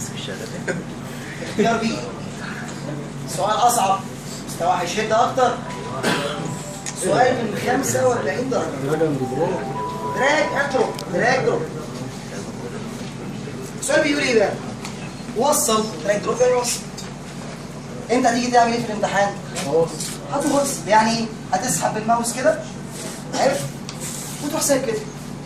بس في الشغل اختيار بي سؤال اصعب مستوى هيشد اكتر سؤال من 45 درجه دراج اترو دراج دروب السؤال بيقول ايه بقى؟ وصل دراج دروب يعني وصل انت هتيجي تعمل ايه في الامتحان؟ هتوصل يعني ايه؟ هتسحب بالماوس كده عارف؟ وتروح سايب كده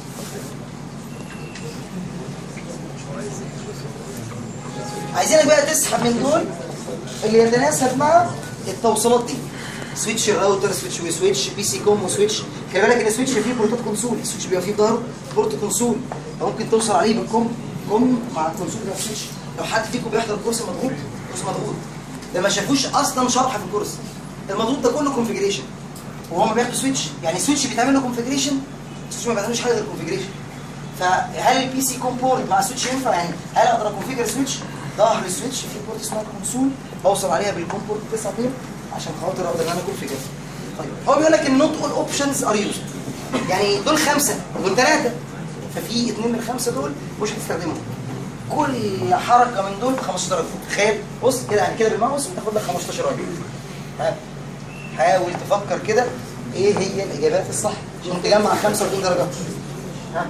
عايزينك بقى تسحب من دول اللي يتناسب مع التوصيلات دي سويتش راوتر سويتش وسويتش بي سي كوم وسويتش خلي بالك ان السويتش فيه بورتات كونسول السويتش بيبقى فيه في ظهره بورت كونسول فممكن توصل عليه بالكوم كوم مع الكونسول بتاع السويتش لو حد فيكم بيحضر كورس مضغوط كورس مضغوط ده ما شافوش اصلا شرح في الكورس المضغوط ده كله كونفيجريشن وهو ما بياخدوا سويتش يعني سويتش بيتعمل له كونفيجريشن السويتش ما بيعملوش حاجه غير كونفيجريشن فهل البي سي كوم بورت مع سويتش ينفع يعني هل اقدر اكونفيجر سويتش ظهر السويتش في بورت اسمها كونسول بوصل عليها بالكوم بورت 9 بين عشان خاطر اقدر ان انا اكونفيجر طيب هو بيقول لك النوت اول اوبشنز ار يوزد يعني دول خمسه دول ثلاثه ففي اثنين من الخمسه دول مش هتستخدمهم كل حركه من دول ب 15 درجه تخيل بص كده يعني كده بالماوس بتاخد لك 15 درجه ها حاول تفكر كده ايه هي الاجابات الصح عشان تجمع 45 درجه ها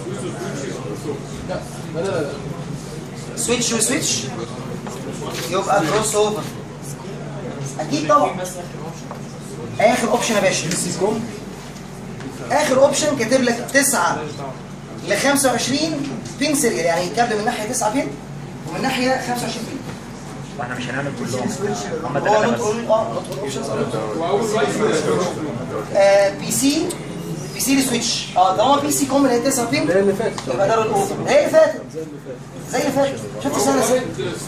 سويتش وسويتش يبقى كروس اوفر اكيد طبعا اخر اوبشن يا باشا اخر اوبشن كاتب لك 9 ل 25 بين سيريال يعني كابل من ناحيه 9 بين ومن ناحيه 25 بين واحنا مش هنعمل كلهم هم هو ثلاثة نوت بس اول اه نوت اول اوبشنز واول واحد آه، بي سي بي سي لسويتش اه طالما بي سي كوم اللي هي 9 بين اللي فاتت يبقى ده الاوفر هي اللي فاتت زي اللي فاتت شفت سنه ازاي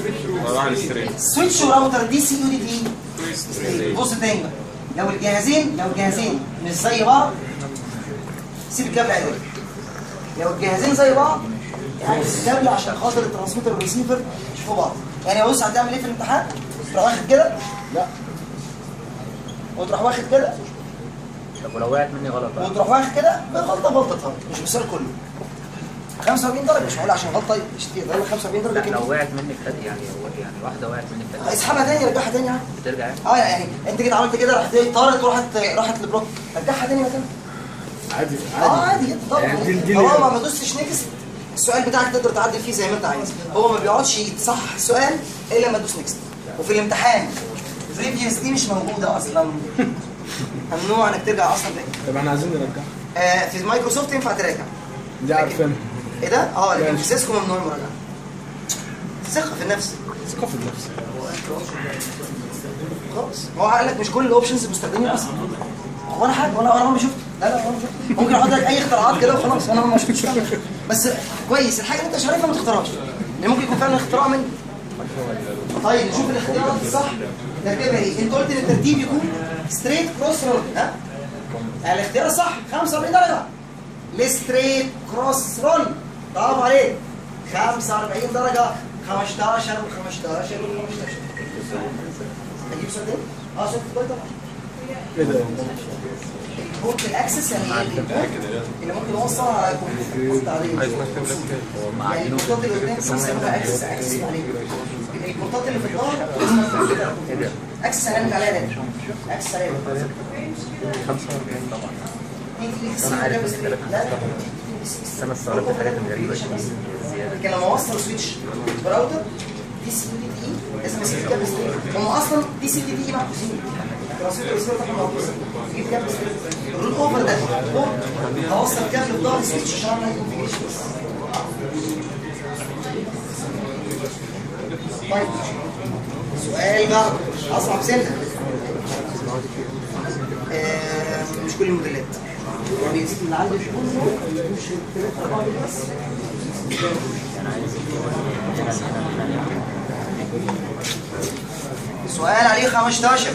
سويتش وراوتر دي سي يو دي تي بص تاني بقى. لو الجهازين لو الجهازين مش زي بعض سيب الكابل عدل لو الجهازين زي بعض يعني الكابل عشان خاطر الترانسميتر والريسيفر يشوفوا بعض يعني بص هتعمل ايه في الامتحان تروح واخد كده لا وتروح واخد كده طب ولو وقعت مني غلط بقى وتروح واخد كده غلطه غلطتها مش بالسؤال كله 45 درجه مش هقول عشان غلطه مش كتير ده 45 درجه لا كده لو وقعت مني في حد- يعني هو يعني واحدة وقعت مني في حد- اسحبها تاني رجعها تاني عادي بترجع يعني اه يعني انت كده عملت كده راحت إيه؟ طارت وراحت راحت لبروك رجعها تاني مكانها عادي اه عادي عادي جدا طبعا يعني دي- دي طالما اللي- ما دوستش نكست السؤال بتاعك تقدر تعدل فيه زي ما انت عايز هو ما بيقعدش يتصح السؤال الا لما تدوس نكست وفي الامتحان بريفيوس دي مش موجوده اصلا ممنوع انك ترجع اصلا تاني طب احنا عايزين نرجعها آه في مايكروسوفت ينفع تراجع دي عارفينها ايه ده؟ اه لكن في ماشي. سيسكو ممنوع المراجعه ثقه في النفس ثقة في النفس خلاص هو قال لك مش كل الاوبشنز مستخدمين بس ولا حاجه ولا انا ما شفت لا لا انا ما شفت ممكن احط لك اي اختراعات كده وخلاص انا ما شفتش حاجة. بس كويس الحاجه اللي انت مش عارفها ما تختارهاش لان ممكن يكون فعلا اختراع مني طيب نشوف الاختيارات الصح ترتيبها ايه انت قلت ان الترتيب يكون ستريت كروس رول ها الاختيار الصح 45 درجه الستريت كروس رول برافو عليك 45 درجه 15 و 15 و 15 اجيب سؤال تاني؟ اه سؤال تاني طبعا ايه ده البورت الاكسس يعني ايه البورت اللي ممكن يوصل على الكمبيوتر عليه يعني البورتات اللي قدام بنسميها اكسس اكسس عليه البورتات اللي في الظهر اكسس هنعمل عليها ده اكسس عليها 45 طبعا دي انا عارف دي ان لا لا بس انا استغربت حاجات غريبة كتير زيادة لكن لما اوصل سويتش براوتر دي سي دي دي لازم اسيب كابل ستريت هم اصلا دي سي دي دي محفوظين الترانسميتر والريسيفر بتاعهم محفوظين جيب كابل ستريت الروت اوفر ده بورت هوصل كابل في ظهر سويتش عشان اعمل كونفيجريشن طيب سؤال بقى اصعب سنه آه، مش كل الموديلات يعني يزيد من عندي كله مش ثلاثة أربعة بس سؤال عليه 15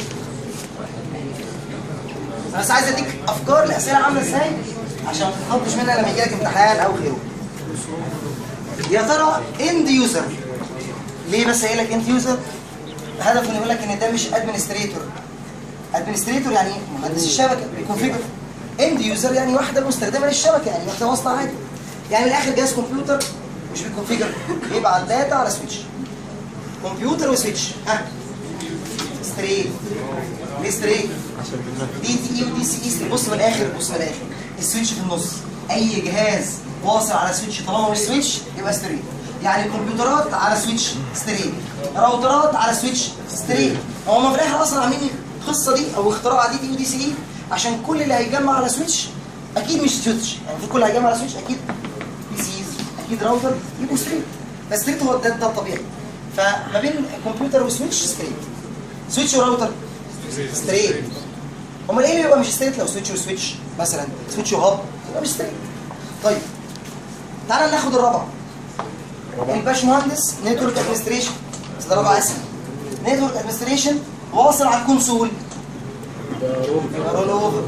انا بس عايز اديك افكار الاسئله عامله ازاي عشان ما تتخضش منها لما يجي لك امتحان او غيره يا ترى اند يوزر ليه بس قايل لك اند يوزر هدفه انه يقول لك ان ده مش ادمنستريتور ادمنستريتور يعني ايه؟ مهندس الشبكه بيكونفيجر اند يوزر يعني واحده مستخدمه للشبكه يعني واحده واصله عادي يعني من الاخر جهاز كمبيوتر مش بيكونفيجر بيبعت داتا على سويتش كمبيوتر وسويتش ها ستريت ليه ستريت دي تي اي ودي سي اي ستريت. بص من الاخر بص من الاخر السويتش في النص اي جهاز واصل على سويتش طالما مش سويتش يبقى ستريت يعني الكمبيوترات على سويتش ستريت راوترات على سويتش ستريت هم في الاخر اصلا عاملين القصه دي او اختراع دي تي ودي سي اي عشان كل اللي هيجمع على سويتش اكيد مش سويتش يعني في كل اللي هيجمع على سويتش اكيد بي سيز اكيد راوتر يبقوا ستريت فستريت هو ده, ده الطبيعي فما بين كمبيوتر وسويتش ستريت سويتش وراوتر ستريت امال ايه اللي يبقى مش ستريت لو سويتش وسويتش مثلا سويتش وهاب يبقى مش ستريت طيب تعالى ناخد الرابعه الباشمهندس نتورك ادمنستريشن بس ده رابعه اسهل نتورك ادمنستريشن واصل على الكونسول يبقى رول اوفر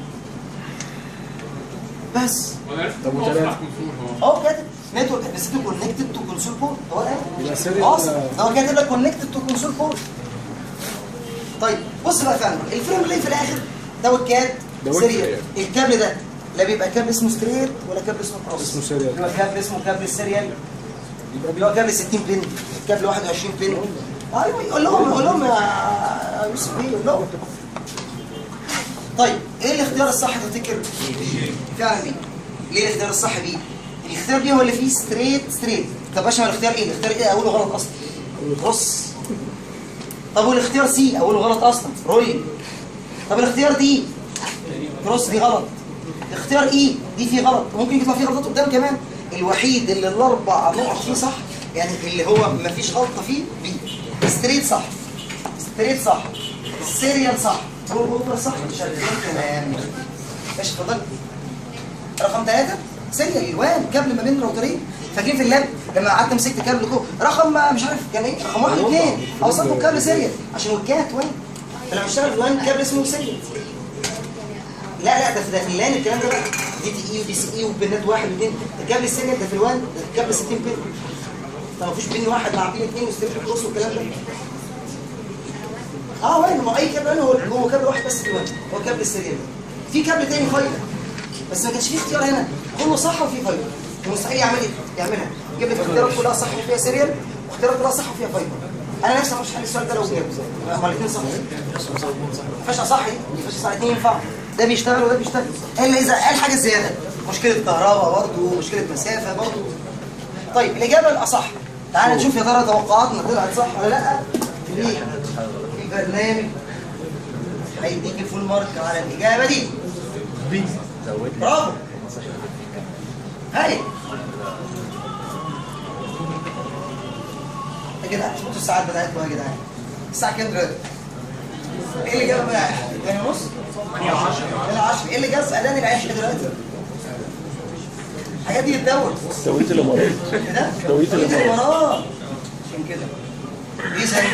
بس طب وتلاتة اه كاتب نتورك ادمنستريشن كونكتد تو كونسول بورت هو يبقى الان سيريال واصل ده هو كاتب لك كونكتد تو كونسول بورت طيب بص بقى فعلا الفريم اللي في الاخر ده الكاد ده هو سيريال الكاد. الكابل ده لا بيبقى كابل اسمه ستريت ولا كابل اسمه كروس اسمه سيريال. يبقى كابل اسمه كابل سيريال يبقى بيبقى كابل 60 بن كابل 21 بن ايوه يقول لهم يقول لهم يا يوسف ايه يقول لهم طيب ايه الاختيار الصح تفتكر؟ فعلا بيه ليه الاختيار الصح بيه؟ الاختيار بيه هو اللي فيه ستريت ستريت طب يا باشا الاختيار ايه؟ الاختيار ايه اوله غلط اصلا كروس طب والاختيار سي اوله غلط اصلا رولينج طب الاختيار دي كروس دي غلط اختيار اي دي فيه غلط ممكن يطلع فيه غلطات قدام كمان الوحيد اللي الاربع نقط فيه صح يعني اللي هو ما فيش غلطه فيه بي ستريت صح ستريت صح سيريال صح رول اوفر صح شغال تمام ماشي اتفضل رقم ثلاثة سيريال الوان كابل ما بين راوترين فاكرين في اللاب لما قعدت مسكت كابل كو رقم ما- مش عارف كان ايه رقم واحد اثنين اوصلته بكابل سيريال عشان وكات وين فلما اشتغل الوان كابل اسمه سيريال لا لا ده في ده في اللان الكلام ده بقى دي تي اي ودي سي اي وبنات واحد واثنين الكابل السيريال ده في الوان ده الكابل 60 بن طب مفيش بين واحد مع بين اثنين وستريت كروس والكلام ده اه وين ما اي كابل هو هو كابل واحد بس في الوان هو كابل السيريال ده في كابل تاني فايبر بس ما كانش فيه اختيار هنا كله صح وفي فايبر مستحيل يعمل ايه يعملها يجيب لك اختيارات كلها صح وفيها سيريال واختيارات كلها صح وفيها فايبر انا نفسي ما اعرفش حل السؤال ده لو جاب هما الاثنين صح ما ينفعش صح دي ما ينفعش صح الاثنين ينفعوا ده بيشتغل وده بيشتغل الا اذا قال حاجه زياده مشكله كهرباء برضه مشكله مسافه برضه طيب الاجابه الاصح تعال نشوف يا ترى توقعاتنا طلعت صح ولا لا في في برنامج هيديك فول مارك على الاجابه دي برافو هاي يا جدعان شفتوا الساعات بتاعتكم يا جدعان الساعه كام دلوقتي؟ ايه اللي جاب بقى؟ 8 ونص؟ 8 و10 10 ايه اللي جاب اذان العشاء دلوقتي؟ الحاجات دي بتدور توقيت الامارات كده؟ توقيت الامارات عشان كده اذا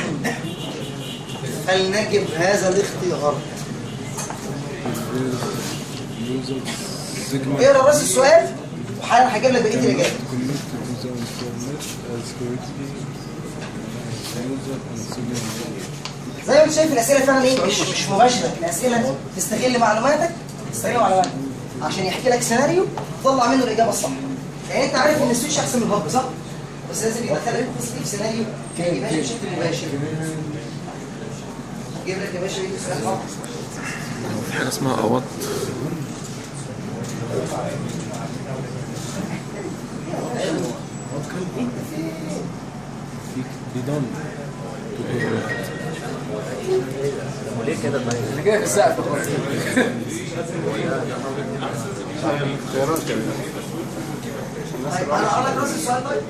فلنجب هذا الاختيار اقرا راس السؤال وحالا هجيب لك بقيه الاجابه زي ما انت شايف الاسئله فعلا ايه مش مش مباشره الاسئله تستغل معلوماتك تستغل معلوماتك عشان يحكي لك سيناريو تطلع منه الاجابه الصح يعني انت عارف ان السويتش احسن من الهب صح بس لازم يدخلك في سيناريو ما يجيبهاش بشكل مباشر اجيب لك يا باشا ايه سؤال غلط في حاجة اسمها أوات بيضل وليه كده طيب؟ انا جاي في السقف خالص طيب انا اقرا لك راس السؤال طيب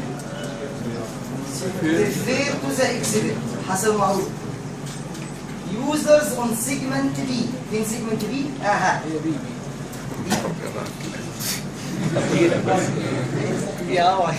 refer to the exhibit حسب المعروف users on segment B فين segment B؟ اها يا واي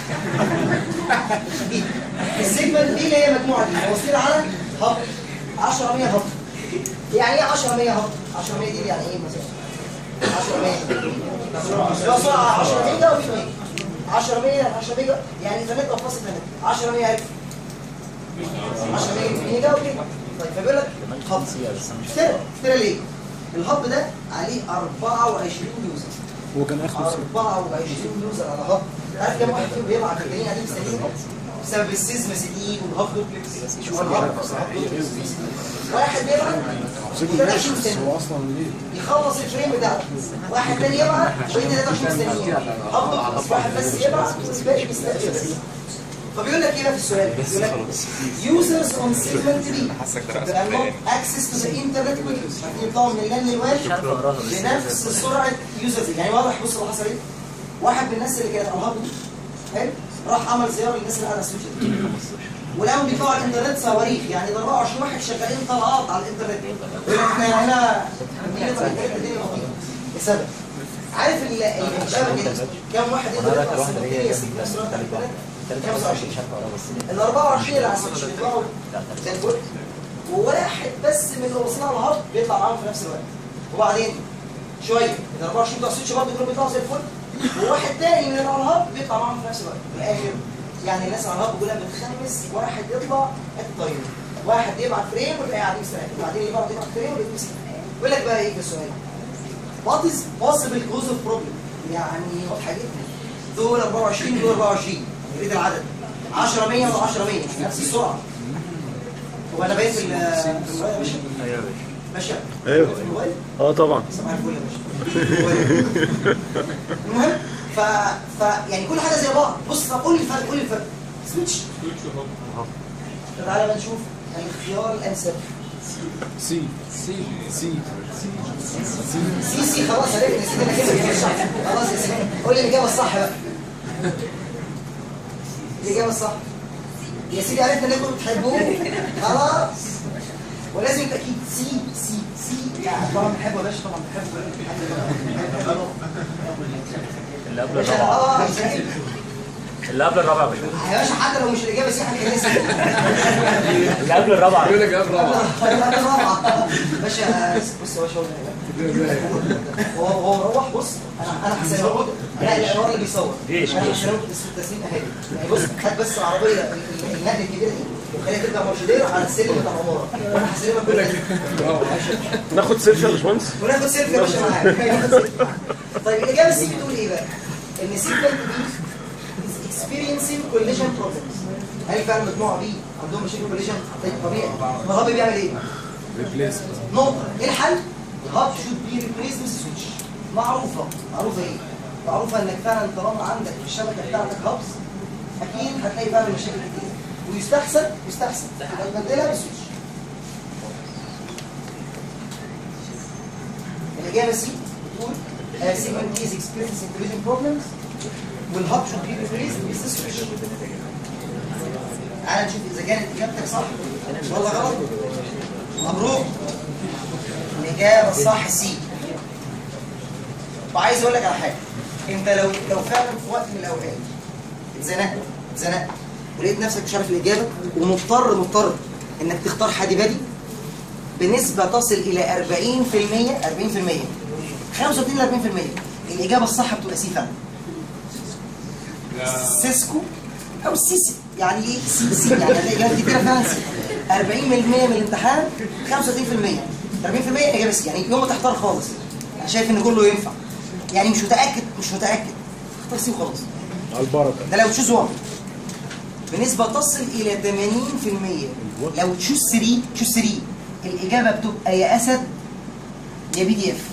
السيجمنت دي اللي هي مجموعه دي واصلين على هب 10 100 هب يعني ايه 10 100 هب 10 100 دي يعني ايه مثلا 10 100 لو سرعه 10 ميجا وفي 100 10 100 10 ميجا يعني انترنت او فاصل انترنت 10 100 الف 10 ميجا ميجا وكده طيب فبيقول لك هب اشترى اشترى ليه؟ الهب ده عليه 24 يوزر هو كان اخره 24 يوزر على هب عارف كم واحد فيهم بيبعت الجنين قاعدين مستنيين بسبب السيزمس الايد والهاف دوبلكس شوف الهاف واحد بيبعت وثلاثة ماشي بس مستنيين هو اصلا ليه؟ يخلص الفريم بتاعه واحد تاني يبعت وبقية ثلاثة مش مستنيين هاف دوبلكس واحد بس يبعت والباقي مستني بس فبيقول لك ايه بقى في السؤال؟ بيقول لك users on segment B that are not access to the internet quickly عارفين يطلعوا من اللان للوان بنفس سرعه يوزرز يعني واضح بص اللي حصل ايه؟ واحد من الناس اللي كانت على الهب حلو راح عمل زياره للناس اللي على السوشيال ولقاهم بيطلعوا على الانترنت صواريخ يعني ال 24 واحد شغالين طلعات على الانترنت يقول لك احنا هنا بنقطع الانترنت الدنيا بطيئه لسبب عارف ال- ال- الشبكه دي كم واحد يقدر يطلع سيمultaneous في نفس الوقت على الانترنت؟ 25 ال 24 اللي على السوشيال بيطلعوا زي الفل وواحد بس من اللي وصلنا على الهب بيطلع معاهم في نفس الوقت وبعدين شويه ال 24 بتوع السويتش برضه كلهم بيطلعوا زي الفل وواحد تاني من اللي على الهب بيطلع معاهم في نفس الوقت في الاخر يعني الناس على الهب كلها بتخمس واحد يطلع الطيب واحد يبعت فريم والباقي قاعدين يستنى وبعدين يبعت يبعت فريم والباقي يستنى يقول لك بقى ايه في السؤال What is possible cause of problem؟ يعني واضحه جدا دول 24 دول 24 نريد العدد 10 100 و 10 100 مش نفس السرعه هو انا باين في ال- في الموبايل يا باشا؟ ايوه باشا ايوه في الموبايل اه طبعا صباح الفل يا باشا المهم ف... ف يعني كل حاجه زي بعض بص طب قول لي الفرق قول لي الفرق سويتش طب تعالى بقى نشوف الاختيار الانسب سي سي سي سي سي خلاص عرفنا نسيت انا كده خلاص يا سيدي قول لي الاجابه الصح بقى الاجابه الصح يا سيدي عرفنا انكم بتحبوه خلاص ولازم يبقى اكيد سي سي سي يعني طبعا بحبه يا باشا طبعا بحبه اللي قبل باشا الرابعه اه زي- اللي قبل الرابعه مش يا باشا حتى لو مش الاجابه سي هنكنسها اللي قبل الرابعه يقول لك يا رابعه باشا بص يا باشا هو هو مروح بص انا انا هسلمه لا الانوار اللي بيصور جيش، انا جيش. هسلمه تسليم اهالي يعني بص هات بس العربيه ال- ال- النقل الكبيره دي وخليها ترجع مرشديه على السلم بتاع العماره وانا هسلمك كل ده ناخد سيلفي يا باشمهندس وناخد سيلفي يا باشا معاك ناخد سيلفي. طيب الاجابه السي بتقول ايه بقى؟ ان سيجمنت بي is experiencing collision problems هل فعلا مجموعه بي عندهم مشاكل كوليجن؟ طيب طبيعي الهاب بيعمل ايه؟ ريبليس نقطة ايه الحل؟ الهاب should be replaced with switch معروفة معروفة ايه؟ معروفة انك فعلا طالما عندك في الشبكة بتاعتك هابس اكيد هتلاقي فعلا مشاكل كتير ويستحسن يستحسن يبقى تبدلها بسويتش الإجابة سي بتقول uh, segment is experiencing collision problems والهاب should be replaced with the switch تعال نشوف إذا كانت إجابتك صح ولا غلط مبروك الإجابة الصح سي وعايز أقول لك على حاجة أنت لو لو فعلا في وقت من الأوقات اتزنقت اتزنقت ولقيت نفسك مش عارف الإجابة ومضطر مضطر إنك تختار حد بادي بنسبة تصل إلى 40% 40% 35 ل 40% الإجابة الصح بتبقى سي فعلا سيسكو أو سيسي يعني إيه سي سي يعني هتلاقي إجابات كتيرة فعلا سي 40% من الامتحان 35% 40% إجابة سي يعني يوم ما تحتار خالص أنا شايف إن كله ينفع يعني مش متأكد مش متأكد اختار سي وخلاص على البركه ده لو تشوز 1 بنسبة تصل إلى 80% لو تشوز 3 تشوز 3 الإجابة بتبقى يا أسد يا بي دي إف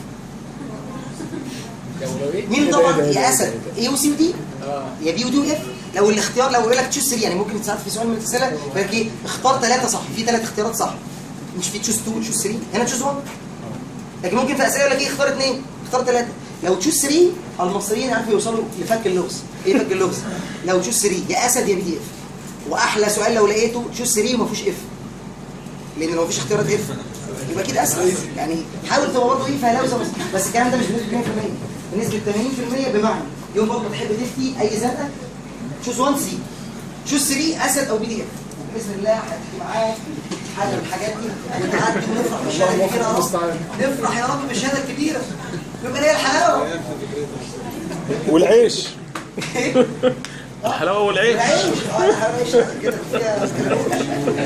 مين طبعا يا أسد إيه وسي ودي يا بي ودي وإف لو الاختيار لو يقول لك تشوز 3 يعني ممكن ساعات في سؤال من الأسئلة يقول لك إيه اختار ثلاثة صح في ثلاث اختيارات صح مش في تشوز 2 تشوز 3 هنا تشوز 1 لكن ممكن في أسئلة يقول لك إيه اختار اثنين اختار ثلاثة لو تشوز 3 المصريين عارفوا يوصلوا لفك اللغز ايه فك اللغز لو تشوز 3 يا اسد يا بي دي اف واحلى سؤال لو لقيته تشوز 3 وما فيهوش اف لان لو مفيش اختيارات اف يبقى كده اسهل يعني حاول تبقى برضه ايه فهلاوزه بس بس الكلام ده مش بنسبه 100% بنسبه 80% بمعنى يوم برضه تحب تفتي اي زنقه تشوز 1 سي تشوز 3 اسد او بي دي اف باذن الله هتحكي معاك حاجه من الحاجات دي ونعدي ونفرح بالشهاده الكبيره يا رب نفرح يا رب بالشهاده الكبيره يبقى هي الحلاوه والعيش الحلاوه والعيش العيش اه العيش كده فيها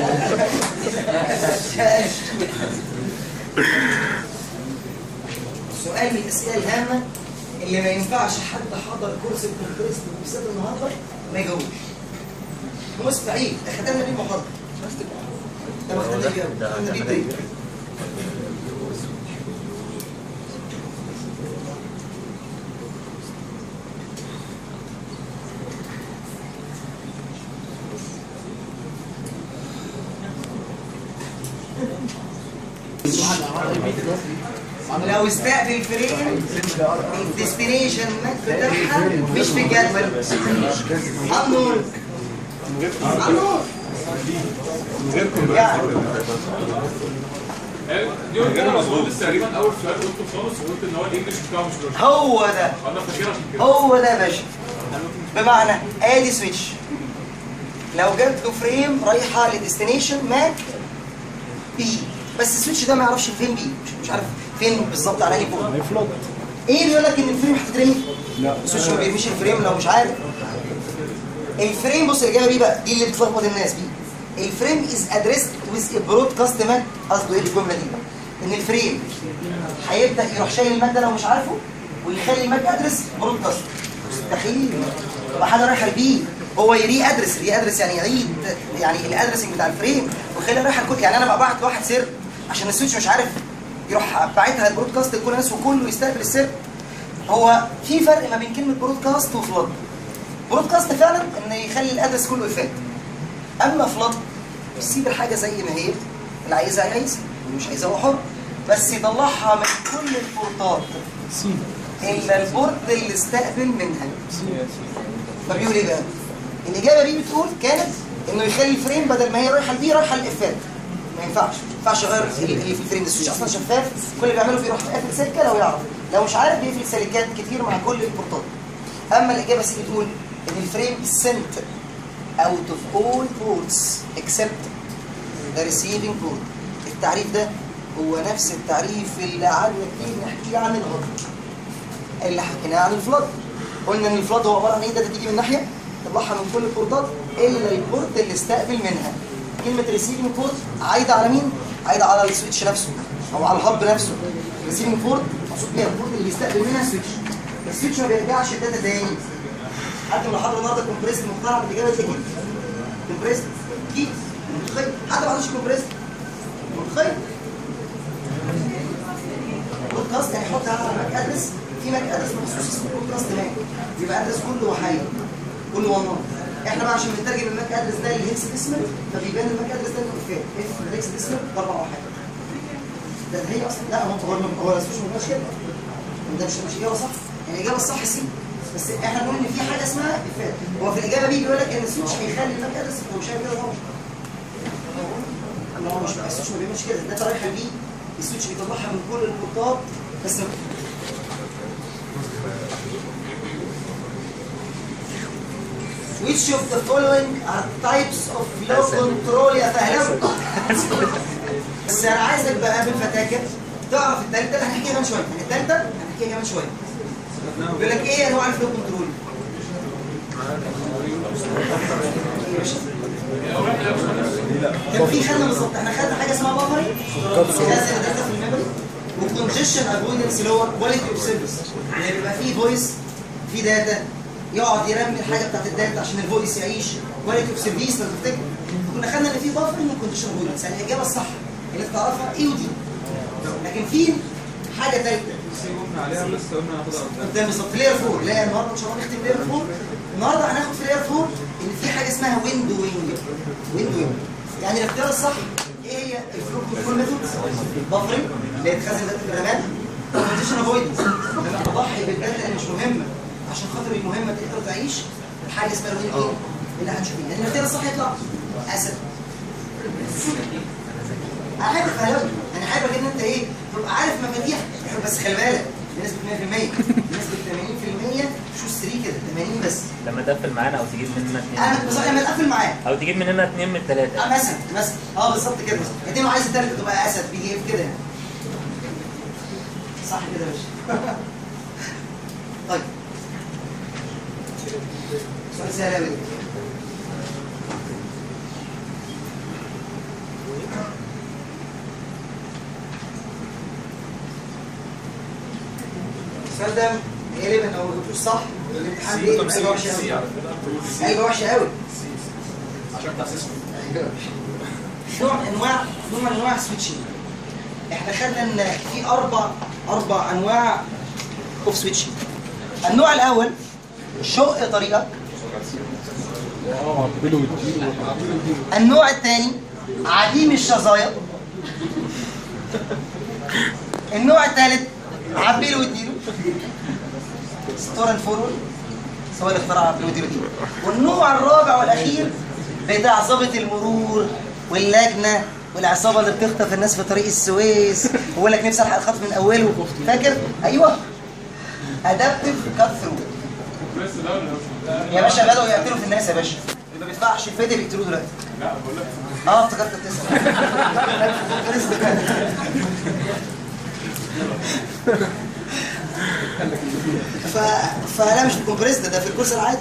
سؤال من الاسئله الهامه اللي ما ينفعش حد حضر كورس الكونترست بالذات النهارده ما يجاوبش مستحيل ده ختمنا بيه المحاضره ده ما ختمنا بيه أوي. ده ختمنا بيه ده التاني. لو استقبل فريم الديستنيشن مات بتاعها مش في الجدول عنه عنه يعني دي كده مظبوط بس تقريبا اول سؤال قلته خالص وقلت ان هو الانجلش بتاعه مش روش هو ده انا فاكرها عشان كده هو ده يا باشا بمعنى ادي سويتش لو جبت له فريم رايحه لديستنيشن ماك بي بس السويتش ده ما يعرفش فين بي مش, مش عارف فين بالظبط على انهي بورت هيفلوت ايه بيقول لك ان الفريم هتترمي لا السويتش ما بيرميش الفريم لو مش عارف الفريم بص الاجابه دي بقى دي اللي بتلخبط الناس دي الفريم از ادريسد ويز برودكاست ماك قصده ايه الجمله دي ان الفريم هيبدا يروح شايل الماك ده لو مش عارفه ويخلي الماك ادرس برودكاست مستحيل تبقى حاجه رايحه لبي هو يري ادرس ري ادرس يعني يعيد يعني الادرسنج بتاع الفريم ويخليها رايحه لكل يعني انا ببعت لواحد سر عشان السويتش مش عارف يروح باعتها البرودكاست لكل الناس وكله يستقبل السر هو في فرق ما بين كلمه برودكاست وفلاد برودكاست فعلا ان يخلي الادرس كله يفات اما فلاد يسيب الحاجه زي ما هي اللي عايزها عايز اللي مش عايزها هو حر بس يطلعها من كل البورتات سي الا البورت اللي استقبل منها سي فبيقول ايه بقى؟ الاجابه دي بتقول كانت انه يخلي الفريم بدل ما هي رايحه لدي رايحه للافات ما ينفعش ما ينفعش يغير اللي في الفريم ده السويتش اصلا شفاف كل اللي بيعمله بيروح قافل سلكه لو يعرف لو مش عارف بيقفل سلكات كتير مع كل البورتات اما الاجابه سي بتقول ان الفريم سنت out of all ports except the receiving port التعريف ده هو نفس التعريف اللي قعدنا كتير نحكيه عن الغرب اللي حكيناه عن الفلاد قلنا ان الفلاد هو عباره عن ايه ده تيجي من ناحيه تطلعها من كل البورتات الا البورت اللي استقبل منها كلمه ريسيفنج بورت عايده على مين عايده على السويتش نفسه او على الهب نفسه ريسيفنج بورت مقصود بيها البورت اللي بيستقبل منها السويتش السويتش ما بيرجعش الداتا تاني حد من حضر النهارده كومبريست مقتنع بالاجابه دي كده كومبريست كيس متخيل حد ما عندوش كومبريست متخيل بودكاست يعني يحط على ماك ادرس في ماك ادرس مخصوص اسمه بودكاست ماك بيبقى ادرس كله وحيد كله ونار احنا بقى عشان بنترجم الماك ادرس ده للهكس ديسمال فبيبان الماك ادرس ده انه فين اف الهكس ديسمال ضربه واحده ده هي اصلا لا هو هو هو الاسوش ما بيبقاش كده ده مش مش اجابه صح يعني الاجابه الصح سي بس احنا بنقول ان في حاجه اسمها افات هو في الاجابه دي بيقول لك ان السويتش هيخلي الماك ادرس هو مش كده طبعا ما هو مش السويتش ما بيعملش كده الداتا رايحه بيه السويتش بيطلعها من كل البورتات بس Which of the following are types of flow control يا فهلاوي؟ بس انا عايزك بقى بالفتاكة تعرف التالتة اللي هنحكيها كمان شوية، يعني التالتة هنحكيها كمان شوية. بيقول لك ايه انواع الفلو كنترول؟ كان في خدنا بالظبط احنا خدنا حاجه اسمها بافري خزن الداتا في الميموري وكونجيشن افويدنس اللي هو كواليتي اوف سيرفيس اللي بيبقى فيه فويس فيه داتا يقعد يرمي الحاجه بتاعت الداتا عشان الفويس يعيش كواليتي اوف سيرفيس لو تفتكر كنا خدنا ان في بافرنج وكونجيشن افويدنس يعني الاجابه الصح اللي انت تعرفها اي ودي لكن في حاجه ثالثه عليها بس قلنا هناخدها قدام بالظبط في لاير 4 لا النهارده ان شاء الله نختم لاير 4 النهارده هناخد في لاير 4 ان في حاجه اسمها ويندو وينج ويندو وينج يعني الاختيار الصح ايه هي الفلو كنترول ميثودز البفرنج اللي هي تخزن داتا في الرامات كونديشن افويدنس ان انا اضحي بالداتا اللي مش مهمه عشان خاطر المهمه تقدر تعيش حاجه اسمها الويند وينج اللي هنشوفها يعني الاختيار الصح يطلع اسد انا حابب افهمك انا حابب ان انت ايه تبقى عارف مفاتيح بس خلي بالك بنسبه 100% بنسبه 80% شو السري كده 80 بس لما تقفل معانا او تجيب مننا اثنين انا بصراحه لما اتقفل معاه او تجيب مننا اثنين من الثلاثه آه، مثلا مثلا اه بالظبط كده مثلا اتنين وعايز التالتة تبقى اسد بيجي ايه كده يعني صح كده يا باشا طيب سؤال سهل قوي السؤال ده غالبا او ما جبتوش صح الامتحان ايه هيبقى وحش قوي هيبقى وحش قوي عشان تاسيسهم نوع انواع نوع انواع سويتشنج احنا خدنا ان في اربع اربع انواع اوف سويتشنج النوع الاول شق طريقه اه عبله واديله النوع الثاني عديم الشظايا النوع الثالث عبيله واديله ستور اند فورورد سواء اللي اخترع عبيله واديله دي والنوع الرابع والاخير بتاع ضابط المرور واللجنه والعصابه اللي بتخطف الناس في طريق السويس ويقول لك نفسي الحق الخطف من اوله فاكر؟ ايوه ادابتيف كات ثرو بس ده ولا مش يا باشا بدأوا يقتلوا في الناس يا باشا اللي ما بيدفعش الفدية بيقتلوه دلوقتي لا بقول لك اه افتكرت بتسأل لسه كده. ف... فلا مش في الكومبريس ده ده في الكورس العادي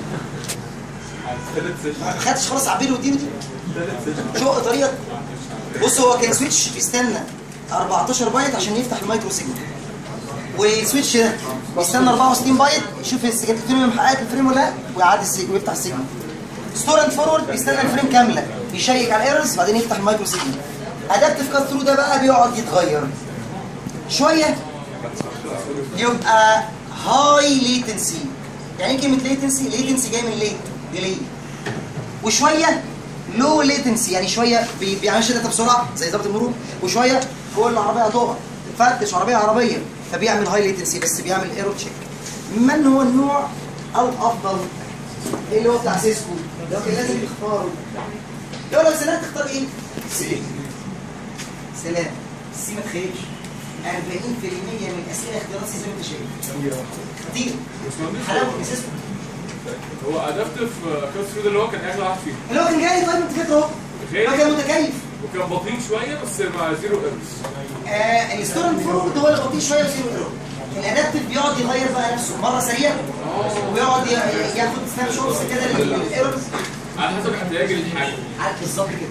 ثالث سيشن ما خدتش خلاص عبيله واديله دي ثالث سيشن شق طريقه بص هو كان سويتش بيستنى 14 بايت عشان يفتح المايكرو سيجنال والسويتش ده بيستنى 64 بايت يشوف السيجنال محققه الفريم ولا لا ويعدي السيجنال ويفتح السيجنال ستور اند فورورد بيستنى الفريم كامله يشيك على الايرورز بعدين يفتح المايكرو سيجنال ادابتيف كات ثرو ده بقى بيقعد يتغير شويه يبقى هاي ليتنسي يعني ايه كلمه ليتنسي ليتنسي جاي من ليت ديلي وشويه لو ليتنسي يعني شويه بي- بيعملش داتا بسرعه زي ضبط المرور وشويه فوق العربيه هتقع فتش عربيه عربيه فبيعمل هاي ليتنسي بس بيعمل ايرور تشيك من هو النوع الافضل اللي هو بتاع سيسكو اللي هو كان لازم يختاروا لو لو سلام تختار ايه؟ سي سلام سي ما تخيلش 40% من اسئله اختيارات سي زي ما انت شايف كتير حلاوه سيسكو هو ادابتيف كات ثرو ده اللي هو كان اغلى واحد فيهم اللي هو كان جاي طيب انت كده اهو غير هو كان متكيف وكان بطيء شويه بس مع زيرو ايرورز آه الستورم فورورد هو اللي بطيء شويه وزيرو ايرور الادابتيف بيقعد يغير بقى نفسه مره سريع ويقعد ي- ياخد سناب شوتس كده للايرورز على حسب احتياج الحاجه عارف بالظبط كده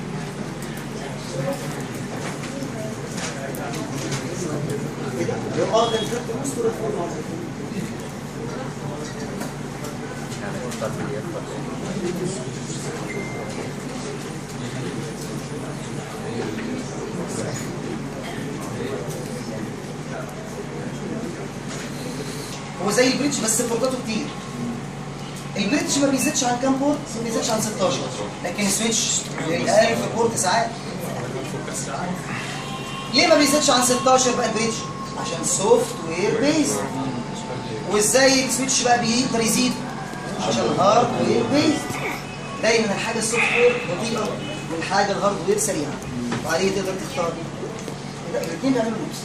كده اه ده الفرق ستورم فورورد يعني اختار بي اف هو زي البريدج بس بورتاته كتير البريدج ما بيزيدش عن كام بورت؟ ما بيزيدش عن 16 لكن السويتش الاقل في البورت ساعات ليه ما بيزيدش عن 16 بقى البريدج؟ عشان سوفت وير بيز وازاي السويتش بقى بيقدر يزيد؟ عشان هارد وير بيز دايما الحاجه السوفت وير بطيئه والحاجه الهارد وير سريعه وعليه تقدر تختار لا الاثنين بيعملوا لوبس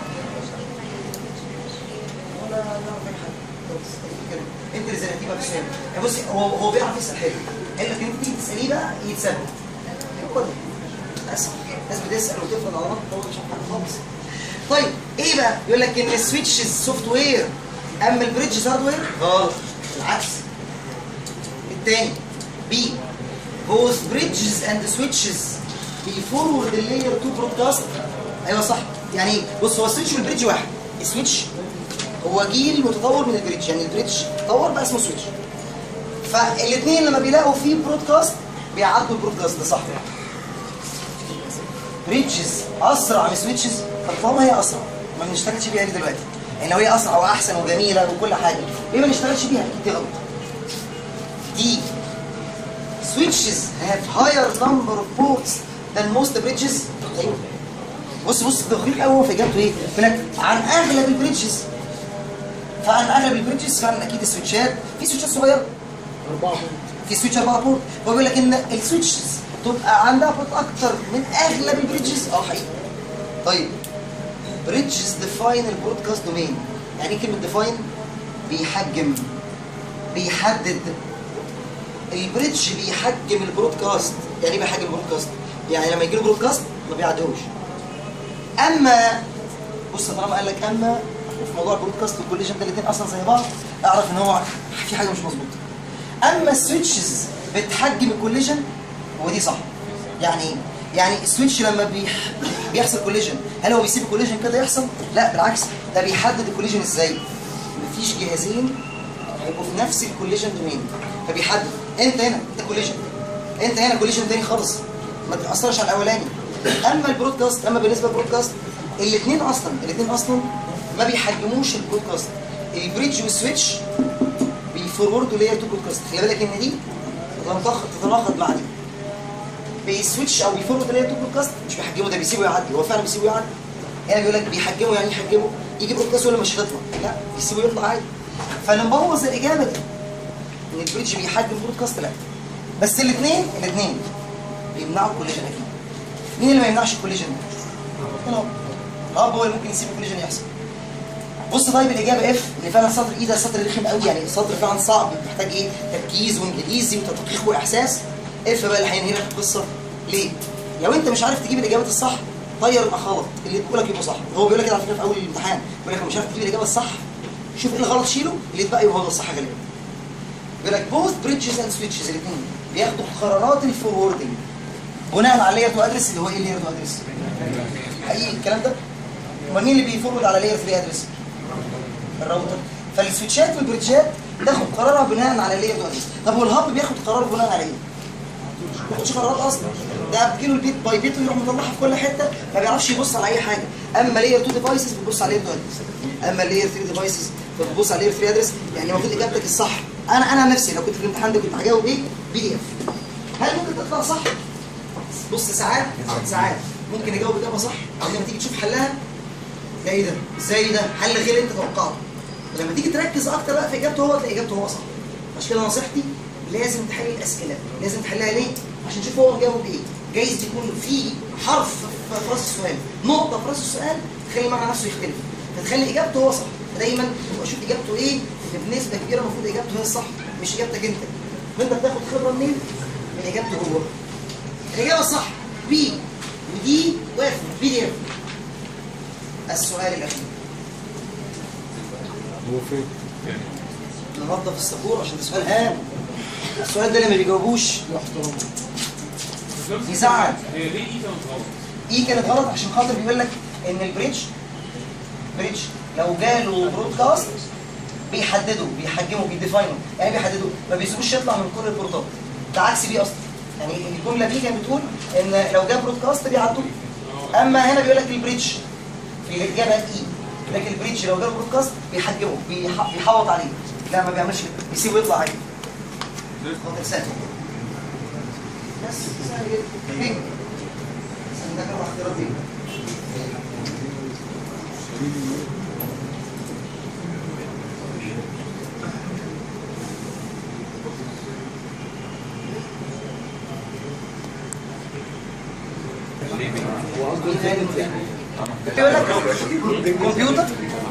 ولا لا ولا حاجه بص، كده. انت اللي زنقتيه بقى في السؤال يعني بصي هو هو بيعرف يسال حلو قال لك انت تيجي تساليه بقى يتثبت هو ده بس الناس بتسال وتفرض على بعض هو مش عارف حاجه خالص طيب ايه بقى يقول لك ان السويتش سوفت وير اما البريدج هاردوير غلط العكس الثاني بي both bridges and switches بيفورورد اللاير 2 برودكاست ايوه صح يعني ايه بص هو السويتش والبريدج واحد السويتش هو جيل متطور من البريدج يعني البريدج طور بقى اسمه سويتش فالاثنين لما بيلاقوا فيه برودكاست بيعدوا البرودكاست ده صح بريدجز اسرع من سويتشز طب طالما هي اسرع ما بنشتغلش بيها ليه دلوقتي يعني لو هي اسرع واحسن وجميله وكل حاجه ليه ما نشتغلش بيها اكيد دي غلط دي switches have higher number of ports than most bridges ايوه بص بص دقيق قوي هو في اجابته ايه؟ يقول لك عن اغلب البريدجز فعن اغلب البريدجز فعلا اكيد السويتشات في سويتشات صغيره أربعة في سويتش 4 بورت هو بيقول لك ان السويتشز تبقى عندها بورت اكتر من اغلب البريدجز اه حقيقي طيب بريدجز ديفاين البرودكاست دومين يعني ايه كلمه ديفاين بيحجم بيحدد البريدج بيحجم البرودكاست يعني ايه بيحجم البرودكاست يعني لما يجي له برودكاست ما بيعدهوش اما بص طالما قال لك اما في موضوع البرودكاست والكوليجن ده الاثنين اصلا زي بعض اعرف ان هو في حاجه مش مظبوطه اما السويتشز بتحجم الكوليجن هو دي صح يعني ايه؟ يعني السويتش لما بيح... بيحصل كوليجن هل هو بيسيب الكوليجن كده يحصل لا بالعكس ده بيحدد الكوليجن ازاي مفيش جهازين هيبقوا في نفس الكوليجن دومين فبيحدد انت هنا انت كوليجن انت هنا كوليجن تاني خالص ما تاثرش على الاولاني اما البرودكاست اما بالنسبه للبرودكاست الاثنين اصلا الاثنين اصلا ما بيحجموش البرودكاست البريدج والسويتش بيفوروردوا لير تو برودكاست خلي بالك ان دي تتناقض تتناقض مع دي بيسويتش او بيفورورد لير تو برودكاست مش بيحجمه ده بيسيبه يعدي هو فعلا بيسيبه يعدي هنا بيقول لك بيحجمه يعني يحجمه يجي برودكاست ولا مش هتطلع لا بيسيبه يطلع عادي فنبوظ الاجابه دي ان البريدج بيحجم برودكاست لا بس الاثنين الاثنين بيمنعوا الكوليجن اكيد مين اللي ما يمنعش الكوليجن الاب الاب هو اللي ممكن يسيب الكوليجن يحصل بص طيب الاجابه اف اللي فعلا سطر ايه ده سطر رخم قوي يعني سطر فعلا صعب محتاج ايه تركيز وانجليزي وتدقيق واحساس اف بقى اللي هينهي لك القصه ليه لو انت مش عارف تجيب الاجابات الصح طير الاخالط اللي تقول لك يبقى صح هو بيقول لك كده على فكره في اول الامتحان بيقول لك لو مش عارف تجيب الاجابه الصح شوف ايه الغلط شيله اللي يتبقى يبقى هو ده الصح غالبا بيقول لك بوث بريدجز اند سويتشز الاثنين بياخدوا قرارات الفوروردنج بناء على لاير تو ادرس اللي هو ايه لاير تو ادرس حقيقي الكلام ده امال مين اللي بيفورورد على لاير 3 ادرس الراوتر فالسويتشات والبريدجات تاخد قرارها بناء على لاير تو ادرس طب والهاب بياخد قرار بناء على ايه ما بياخدش قرارات اصلا ده بتجيله البيت باي بيت ويروح مطلعها في كل حته ما بيعرفش يبص على اي حاجه اما لاير 2 ديفايسز بتبص على لاير 2 ادرس اما لاير 3 ديفايسز فبتبص على لاير 3 ادرس يعني المفروض اجابتك الصح انا انا نفسي لو كنت في الامتحان ده كنت هجاوب ايه بي دي اف هل ممكن تطلع صح بص ساعات ساعات ممكن اجاوب اجابه صح لما تيجي تشوف حلها ده ايه ده ازاي ده حل غير اللي انت توقعته ولما تيجي تركز اكتر بقى في اجابته هو تلاقي اجابته هو صح عشان كده نصيحتي لازم تحل الاسئله لازم تحلها ليه عشان تشوف هو جاوب ايه جايز يكون في حرف في راس السؤال نقطه في راس السؤال تخلي المعنى نفسه يختلف فتخلي اجابته هو صح فدايما تبقى شوف اجابته ايه اللي بنسبه كبيره المفروض اجابته هي الصح مش اجابتك انت وانت بتاخد خبره منين من اجابته هو الاجابه الصح بي ودي واف بي دي اف السؤال الاخير هو فين؟ ننظف السبوره عشان ده سؤال هام السؤال ده اللي ما بيجاوبوش يزعل هي ليه ايه كانت غلط؟ ايه كانت غلط عشان خاطر بيقول لك ان البريدج بريدج لو جاله برودكاست بيحددوا بيحجموا بيديفاينوا يعني بيحددوا ما بيسيبوش يطلع من كل البورتات ده عكس بيه اصلا يعني الجمله دي كانت بتقول ان لو جاب برودكاست بيعدوه اما هنا بيقول لك البريدج في الاجابه اي لكن البريدج لو جاب برودكاست بيحجمه بيح- بيحوط عليه لا ما بيعملش كده بيسيبه يطلع عادي خاطر سهل بس سهل جدا فين؟ عندك اربع اختيارات ايه؟ بيقول لك كمبيوتر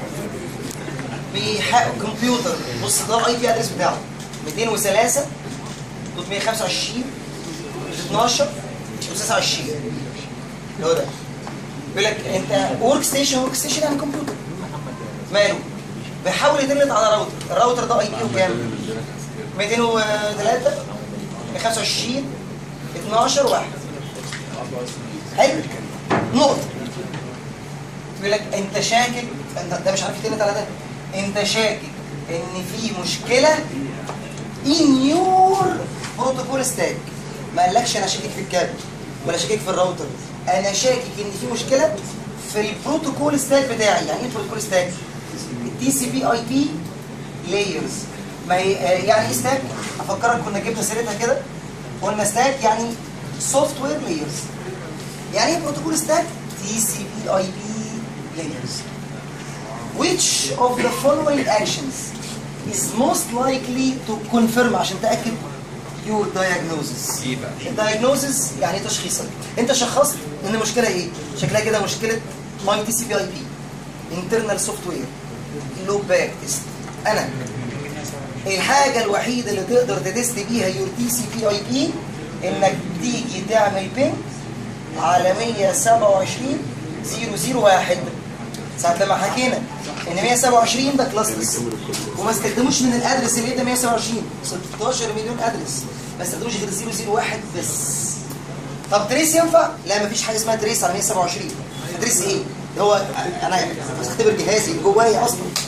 بيحقق كمبيوتر بص ده الاي بي ادرس بتاعه 203 325 12 29 اللي هو ده بيقول لك انت ورك ستيشن ورك ستيشن يعني كمبيوتر ماله بيحاول يتنت على راوتر الراوتر ده اي بي كام 203 25 12 1 حلو نقطة بيقول لك انت شاكك انت ده مش عارف يتنت على ده انت شاكك ان في مشكلة in your protocol stack ما قالكش انا شاكك في الكابل ولا شاكك في الراوتر انا شاكك ان في مشكلة في البروتوكول ستاك بتاعي يعني ايه البروتوكول ستاك التي سي بي اي بي لايرز ما هي آه، يعني ايه ستاك افكرك كنا جبنا سيرتها كده قلنا ستاك يعني سوفت وير لايرز يعني ايه بروتوكول ستاك تي سي بي اي بي لايرز which of the following actions is most likely to confirm عشان تأكد your diagnosis ايه بقى؟ الدايجنوزز يعني تشخيصك انت شخصت ان المشكله ايه شكلها كده مشكله ماي تي سي بي اي بي انترنال سوفت وير لوب باك تيست انا الحاجه الوحيده اللي تقدر تتست بيها يور تي سي بي اي بي انك تيجي تعمل بين على 127 001 ساعة لما حكينا ان 127 ده كلاسترز وما استخدموش من الادرس اللي ده 127 16 مليون ادرس ما استخدموش غير 001 بس طب تريس ينفع؟ لا مفيش حاجه اسمها تريس على 127 تريس ايه؟ اللي هو انا بختبر جهازي اللي جوايا اصلا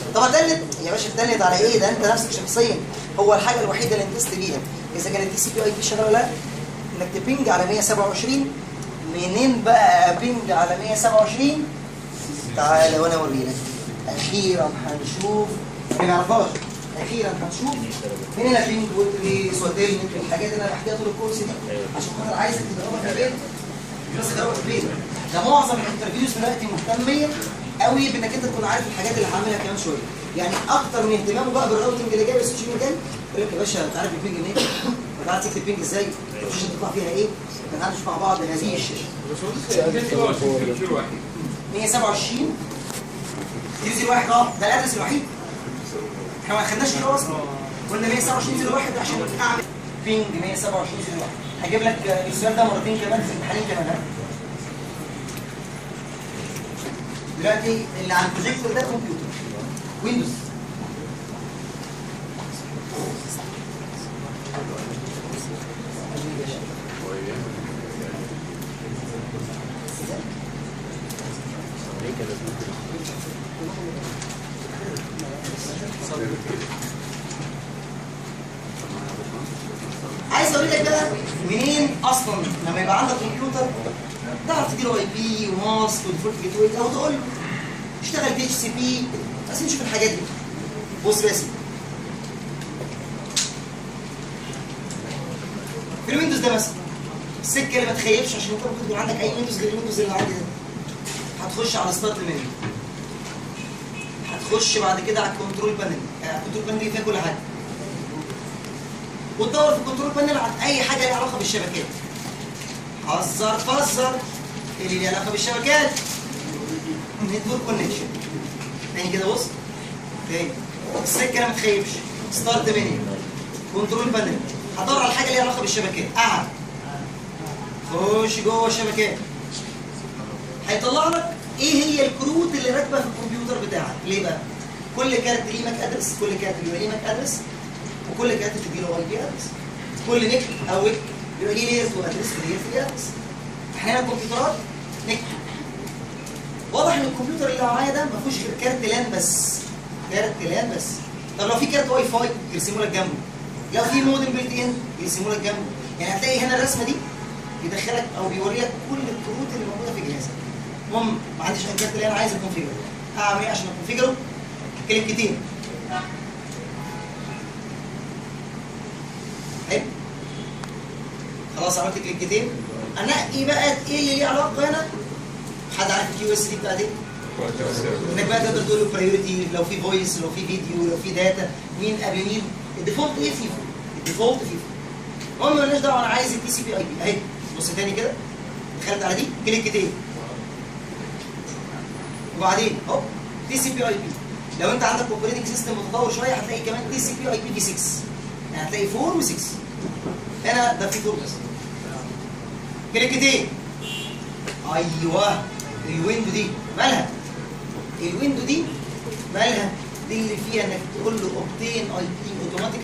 طب هتلت يا باشا تلت على ايه ده انت نفسك شخصيا هو الحاجه الوحيده اللي انت بيها اذا كانت تي سي بي اي بي شغاله ولا لا انك تبنج على 127 منين بقى ابنج على 127 تعالى وانا اوريلك اخيرا هنشوف ما نعرفهاش اخيرا هنشوف من هنا بينج ويتريس وتلنت الحاجات اللي انا بحكيها طول الكورس دي عشان خاطر عايزك تجربها في البيت بس تجربها في البيت ده معظم الانترفيوز دلوقتي مهتميه قوي بانك انت تكون عارف الحاجات اللي هعملها كمان شويه يعني اكتر من اهتمامه بقى بالراوتنج اللي جاي السويتش مكان يقول لك يا باشا انت عارف البينج منين؟ انت عارف تكتب بينج ازاي؟ الشاشه تطلع فيها ايه؟ هنعرف مع بعض هذه الشاشه 127 يوزي الواحد اه ده الادرس الوحيد احنا ما خدناش كده اصلا قلنا 127 زيرو واحد عشان اعمل بينج 127 زيرو واحد هجيب لك السؤال ده مرتين كمان في امتحانين كمان ها دلوقتي اللي على البروجيكتور ده كمبيوتر ويندوز عايز اقول لك بقى منين اصلا لما يبقى عندك كمبيوتر تعرف تديله اي بي وماسك وديفولت جيت واي او تقول له اشتغل دي اتش سي بي بس نشوف الحاجات دي بص يا سيدي في الويندوز ده مثلا السكه اللي ما تخيبش عشان انت ممكن يكون عندك اي ويندوز غير الويندوز اللي عندي ده هتخش على ستارت منيو هتخش بعد كده على الكنترول بانل يعني الكنترول بانل دي فيها كل حاجه وتدور في الكنترول بانل عن اي حاجه ليها علاقه بالشبكات حذر فزر اللي ليها علاقه بالشبكات نتورك كونكشن تاني كده بص تاني السكه ما تخيبش ستارت منيو كنترول بانل هدور على الحاجه اللي ليها علاقه بالشبكات قعد خش جوه الشبكات هيطلع لك ايه هي الكروت اللي راكبه في الكمبيوتر بتاعك ليه بقى كل كارت ليه ماك ادرس كل كارت بيبقى ليه ماك ادرس وكل كارت تديله اي بي ادرس كل نك او ويك بيبقى ليه ليرز وادرس ولير في ادرس احيانا الكمبيوترات نك واضح ان الكمبيوتر اللي معايا ده ما فيهوش غير كارت لان بس كارت لان بس طب لو في كارت واي فاي يرسموا لك جنبه لو في مودم بيلت ان يرسموا لك جنبه يعني هتلاقي هنا الرسمه دي بيدخلك او بيوريك كل الكروت اللي موجوده في جهازك المهم ما عنديش اي كارت لان عايز اكونفيجر اعمل ايه عشان اكونفيجره كليكتين حلو خلاص عملت كليكتين انقي بقى ايه اللي ليه علاقه هنا حد عارف الكيو اس دي بتاعت ايه؟ انك بقى تقدر تقول له برايورتي لو في فويس لو في فيديو لو في داتا مين قبل مين الديفولت ايه فيفو الديفولت فيفو المهم مالناش دعوه انا عايز التي سي بي اي بي اهي بص تاني كده دخلت على دي كليكتين وبعدين اهو تي سي بي اي بي لو انت عندك اوبريتنج سيستم متطور شويه هتلاقي كمان تي سي بي اي بي في 6 يعني هتلاقي 4 و6 هنا ده في 4 بس كليكتين ايوه الويندو دي مالها الويندو دي مالها دي اللي فيها انك تقول له اوبتين اي بي اوتوماتيك